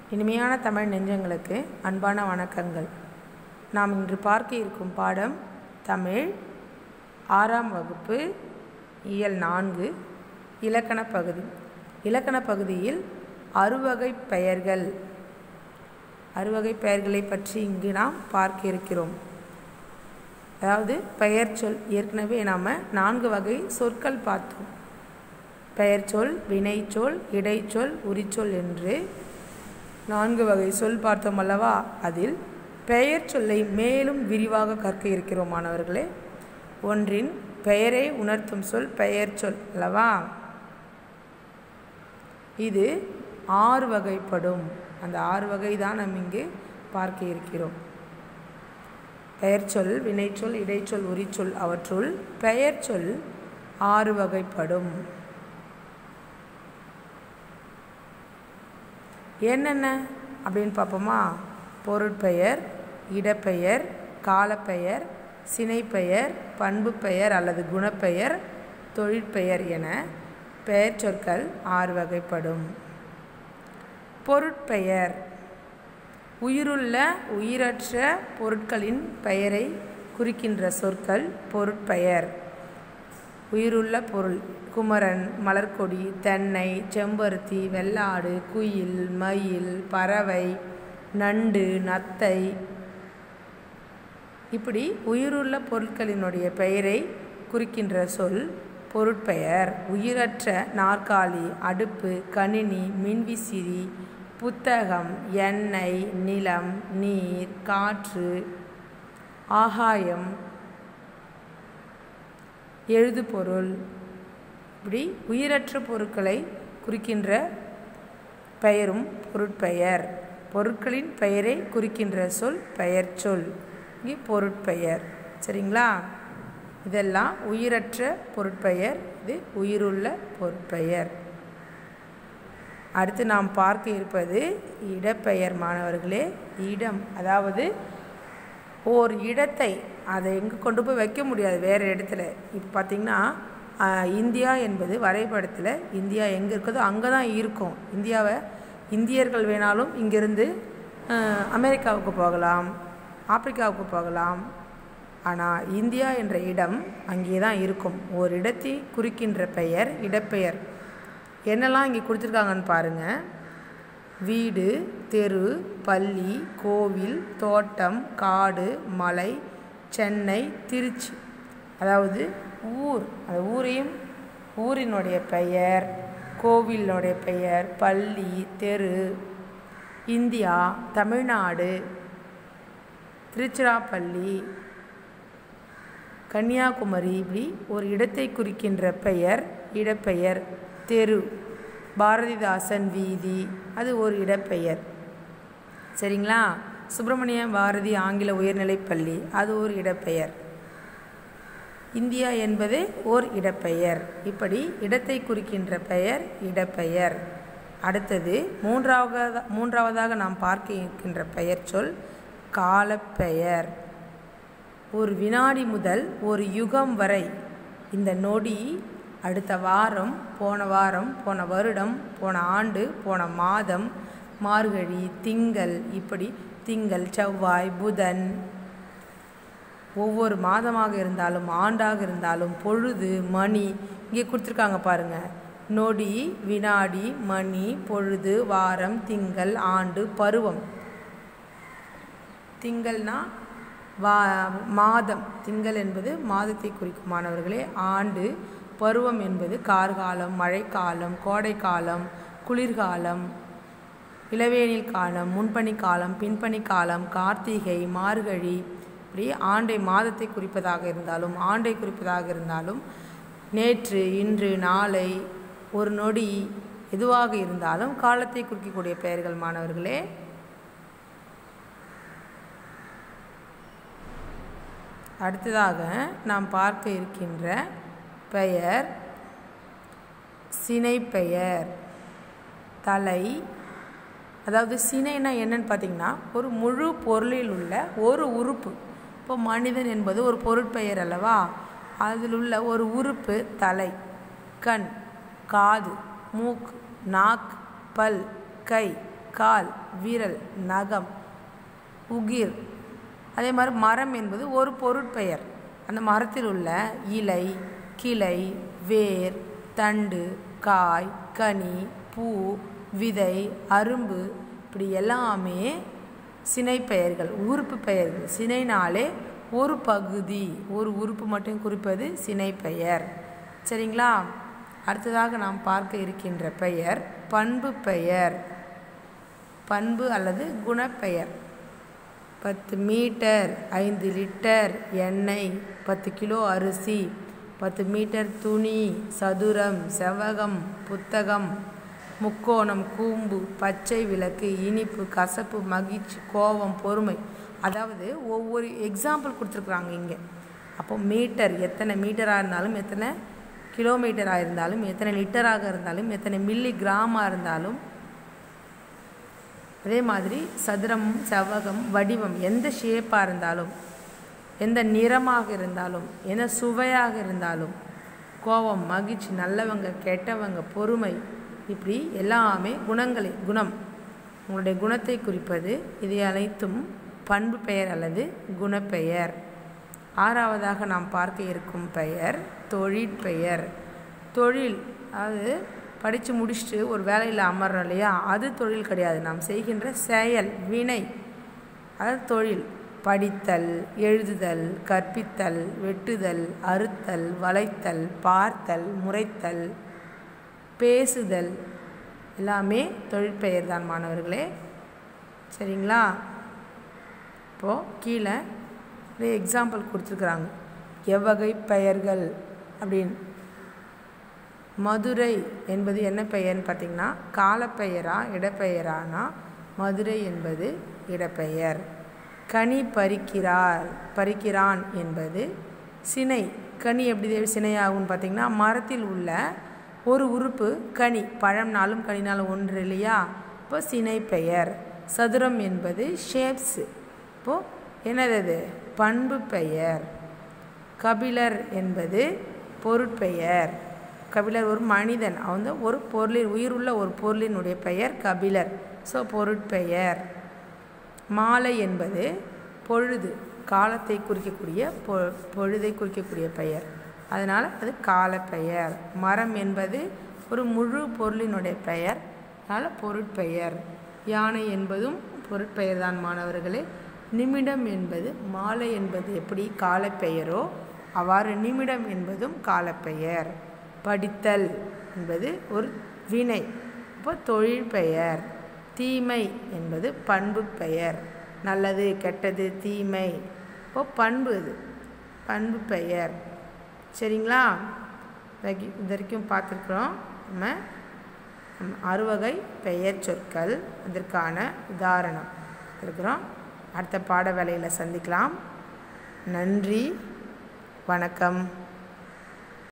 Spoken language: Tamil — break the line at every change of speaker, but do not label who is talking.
இனிமையான தமிழ் நெஞ்சங்களுக்கு அன்பான வணக்கங்கள் நாம் இன்று பார்க்க இருக்கும் பாடம் தமிழ் ஆறாம் வகுப்பு இயல் நான்கு இலக்கண பகுதி இலக்கண பகுதியில் அறுவகை பெயர்கள் அறுவகை பெயர்களை பற்றி இங்கு நாம் பார்க்க இருக்கிறோம் அதாவது பெயர் சொல் ஏற்கனவே நாம் நான்கு வகை சொற்கள் பார்த்தோம் பெயர்ச்சொல் வினைச்சொல் இடைச்சொல் உரிச்சொல் என்று நான்கு வகை சொல் பார்த்தோம் அல்லவா அதில் பெயர் சொல்லை மேலும் விரிவாக கற்க இருக்கிறோம் மாணவர்களே ஒன்றின் பெயரை உணர்த்தும் சொல் பெயர் சொல் அல்லவா இது ஆறு வகைப்படும் அந்த ஆறு வகை தான் நம்ம இங்கு பார்க்க இருக்கிறோம் பெயர்ச்சொல் வினைச்சொல் இடைச்சொல் உரிச்சொல் அவற்றுள் பெயர்ச்சொல் ஆறு வகைப்படும் என்னென்ன அப்படின்னு பார்ப்போமா பொருட்பெயர் இடப்பெயர் காலப்பெயர் சினைப்பெயர் பண்பு பெயர் அல்லது குணப்பெயர் தொழிற்பெயர் என பெயர் சொற்கள் ஆறு வகைப்படும் பொருட்பெயர் உயிருள்ள உயிரற்ற பொருட்களின் பெயரை குறிக்கின்ற சொற்கள் பொருட்பெயர் உயிருள்ள பொருள் குமரன் மலர்கொடி தென்னை செம்பருத்தி வெள்ளாடு குயில் மயில் பறவை நண்டு நத்தை இப்படி உயிருள்ள பொருட்களினுடைய பெயரை குறிக்கின்ற சொல் பொருட்பெயர் உயிரற்ற நாற்காலி அடுப்பு கணினி மின்விசிறி புத்தகம் எண்ணெய் நிலம் நீர் காற்று ஆகாயம் எழுதுபொருள் இப்படி உயிரற்ற பொருட்களை குறிக்கின்ற பெயரும் பொருட்பெயர் பொருட்களின் பெயரை குறிக்கின்ற சொல் பெயர் சொல் இங்கே பொருட்பெயர் சரிங்களா இதெல்லாம் உயிரற்ற பொருட்பெயர் இது உயிருள்ள பொருட்பெயர் அடுத்து நாம் பார்க்க இருப்பது இடப்பெயர் மாணவர்களே இடம் அதாவது ஓர் இடத்தை அதை எங்கே கொண்டு போய் வைக்க முடியாது வேறு இடத்துல இப்போ பார்த்திங்கன்னா இந்தியா என்பது வரைபடத்தில் இந்தியா எங்கே இருக்குதோ அங்கே தான் இருக்கும் இந்தியாவை இந்தியர்கள் வேணாலும் இங்கேருந்து அமெரிக்காவுக்கு போகலாம் ஆப்பிரிக்காவுக்கு போகலாம் ஆனால் இந்தியா என்ற இடம் அங்கே தான் இருக்கும் ஒரு இடத்தை குறிக்கின்ற பெயர் இடப்பெயர் என்னெல்லாம் இங்கே கொடுத்துருக்காங்கன்னு பாருங்கள் வீடு தெரு பள்ளி கோவில் தோட்டம் காடு மலை சென்னை திருச்சி அதாவது ஊர் அந்த ஊரையும் ஊரினுடைய பெயர் கோவிலினுடைய பெயர் பள்ளி தெரு இந்தியா தமிழ்நாடு திருச்சிராப்பள்ளி கன்னியாகுமரி இப்படி ஒரு இடத்தை குறிக்கின்ற பெயர் இடப்பெயர் தெரு பாரதிதாசன் வீதி அது ஒரு இடப்பெயர் சரிங்களா சுப்பிரமணிய பாரதி ஆங்கில உயர்நிலைப்பள்ளி அது ஒரு இடப்பெயர் இந்தியா என்பது ஓர் இடப்பெயர் இப்படி இடத்தை குறிக்கின்ற பெயர் இடப்பெயர் அடுத்தது மூன்றாவதாக மூன்றாவதாக நாம் பார்க்க இருக்கின்ற பெயர் சொல் காலப்பெயர் ஒரு வினாடி முதல் ஒரு யுகம் வரை இந்த நொடி அடுத்த வாரம் போன வாரம் போன வருடம் போன ஆண்டு போன மாதம் மார்கழி திங்கள் இப்படி திங்கள் செவ்வாய் புதன் ஒவ்வொரு மாதமாக இருந்தாலும் ஆண்டாக இருந்தாலும் பொழுது மணி இங்கே கொடுத்துருக்காங்க பாருங்கள் நொடி வினாடி மணி பொழுது வாரம் திங்கள் ஆண்டு பருவம் திங்கள்னா வா மாதம் திங்கள் என்பது மாதத்தை குறிக்கும் மாணவர்களே ஆண்டு பருவம் என்பது கார்காலம் மழைக்காலம் கோடைக்காலம் குளிர்காலம் இளவேனில் காலம் முன்பனி காலம் பின்பனி காலம் கார்த்திகை மார்கழி இப்படி ஆண்டை மாதத்தை குறிப்பதாக இருந்தாலும் ஆண்டை குறிப்பதாக இருந்தாலும் நேற்று இன்று நாளை ஒரு நொடி எதுவாக இருந்தாலும் காலத்தை குறிக்கக்கூடிய பெயர்கள் மாணவர்களே அடுத்ததாக நாம் பார்க்க இருக்கின்ற பெயர் சினைப்பெயர் தலை அதாவது சினைனா என்னன்னு பார்த்தீங்கன்னா ஒரு முழு பொருளில் உள்ள ஒரு உறுப்பு இப்போ மனிதன் என்பது ஒரு பொருட்பெயர் அல்லவா அதில் உள்ள ஒரு உறுப்பு தலை கண் காது மூக்கு நாக்கு பல் கை கால் விரல் நகம் உகிர் அதே மாதிரி மரம் என்பது ஒரு பொருட்பெயர் அந்த மரத்தில் உள்ள இலை கிளை வேர் தண்டு காய் கனி பூ விதை அரும்பு இப்படி எல்லாமே சினை பெயர்கள் உறுப்பு பெயர்கள் சினைனாலே ஒரு பகுதி ஒரு உறுப்பு மட்டும் குறிப்பது சினை பெயர் சரிங்களா அடுத்ததாக நாம் பார்க்க இருக்கின்ற பெயர் பண்பு பெயர் பண்பு அல்லது குணப்பெயர் பத்து மீட்டர் ஐந்து லிட்டர் எண்ணெய் பத்து கிலோ அரிசி பத்து மீட்டர் துணி சதுரம் செவ்வகம் புத்தகம் முக்கோணம் கூம்பு பச்சை விளக்கு இனிப்பு கசப்பு மகிழ்ச்சி கோபம் பொறுமை அதாவது ஒவ்வொரு எக்ஸாம்பிள் கொடுத்துருக்குறாங்க இங்கே அப்போ மீட்டர் எத்தனை மீட்டராக இருந்தாலும் எத்தனை கிலோமீட்டராக இருந்தாலும் எத்தனை லிட்டராக இருந்தாலும் எத்தனை மில்லி கிராமாக இருந்தாலும் அதே மாதிரி சதுரம் செவ்வகம் வடிவம் எந்த ஷேப்பாக இருந்தாலும் எந்த நிறமாக இருந்தாலும் எந்த சுவையாக இருந்தாலும் கோபம் மகிழ்ச்சி நல்லவங்க கெட்டவங்க பொறுமை இப்படி எல்லாமே குணங்களை குணம் உங்களுடைய குணத்தை குறிப்பது இது அனைத்தும் பண்பு பெயர் அல்லது குணப்பெயர் ஆறாவதாக நாம் பார்க்க இருக்கும் பெயர் தொழிற்பெயர் தொழில் அதாவது படித்து முடிச்சுட்டு ஒரு வேலையில் அமர்றோம் இல்லையா அது தொழில் கிடையாது நாம் செய்கின்ற செயல் வினை அதாவது தொழில் படித்தல் எழுதுதல் கற்பித்தல் வெட்டுதல் அறுத்தல் வளைத்தல் பார்த்தல் முறைத்தல் பேசுதல் எல்லாமே தொழிற்பெயர் தான் மாணவர்களே சரிங்களா இப்போது கீழே நிறைய எக்ஸாம்பிள் கொடுத்துருக்குறாங்க எவ்வகை பெயர்கள் அப்படின்னு மதுரை என்பது என்ன பெயர்னு பார்த்திங்கன்னா காலப்பெயரா இடப்பெயரானா மதுரை என்பது இடப்பெயர் கனி பறிக்கிறார் பறிக்கிறான் என்பது சினை கனி எப்படி சினையாகும்னு பார்த்திங்கன்னா மரத்தில் உள்ள ஒரு உறுப்பு கனி பழம்னாலும் கனினாலும் ஒன்று இல்லையா இப்போ சினை பெயர் சதுரம் என்பது ஷேப்ஸு இப்போது என்னது அது பண்பு பெயர் கபிலர் என்பது பொருட்பெயர் கபிலர் ஒரு மனிதன் அவன் வந்து ஒரு பொருளின் உயிருள்ள ஒரு பொருளினுடைய பெயர் கபிலர் ஸோ பொருட்பெயர் மாலை என்பது பொழுது காலத்தை குறிக்கக்கூடிய பொ பொழுதை குறிக்கக்கூடிய பெயர் அதனால் அது காலப்பெயர் மரம் என்பது ஒரு முழு பொருளினுடைய பெயர் அதனால் பொருட்பெயர் யானை என்பதும் பொருட்பெயர் தான் மாணவர்களே நிமிடம் என்பது மாலை என்பது எப்படி காலப்பெயரோ அவ்வாறு நிமிடம் என்பதும் காலப்பெயர் படித்தல் என்பது ஒரு வினை இப்போ தொழில் பெயர் தீமை என்பது பண்பு பெயர் நல்லது கெட்டது தீமை இப்போ பண்பு இது பண்பு பெயர் சரிங்களா இது வரைக்கும் பார்த்துருக்குறோம் நம்ம அறுவகை பெயர் சொற்கள் அதற்கான உதாரணம் இருக்கிறோம் அடுத்த பாட வேலையில் சந்திக்கலாம் நன்றி வணக்கம்